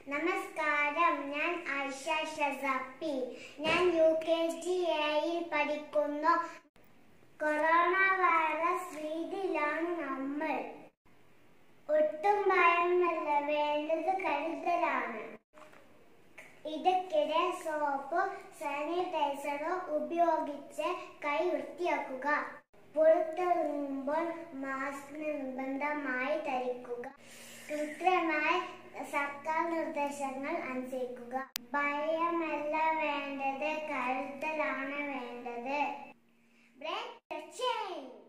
നമസ്കാരം ഞാൻ ഐഷ ഷസപ്പി ഞാൻ യു കെ ജി എയിൽ പഠിക്കുന്നു കൊറോണ വൈറസ് രീതിയിലാണ് നമ്മൾ ഒട്ടും ഭയമല്ല വേണ്ടത് കരുതലാണ് ഇടയ്ക്കിടെ സോപ്പോ സാനിറ്റൈസറോ ഉപയോഗിച്ച് കൈ വൃത്തിയാക്കുക പുറത്തിറങ്ങുമ്പോൾ മാസ്ക് നിർബന്ധമായി ധരിക്കുക കൃത്യമായി സർക്കാർ നിർദ്ദേശങ്ങൾ അനുസരിക്കുക ഭയമല്ല വേണ്ടത് കരുതലാണ് വേണ്ടത് ബ്രേക്ക് ദ ചെയിൻ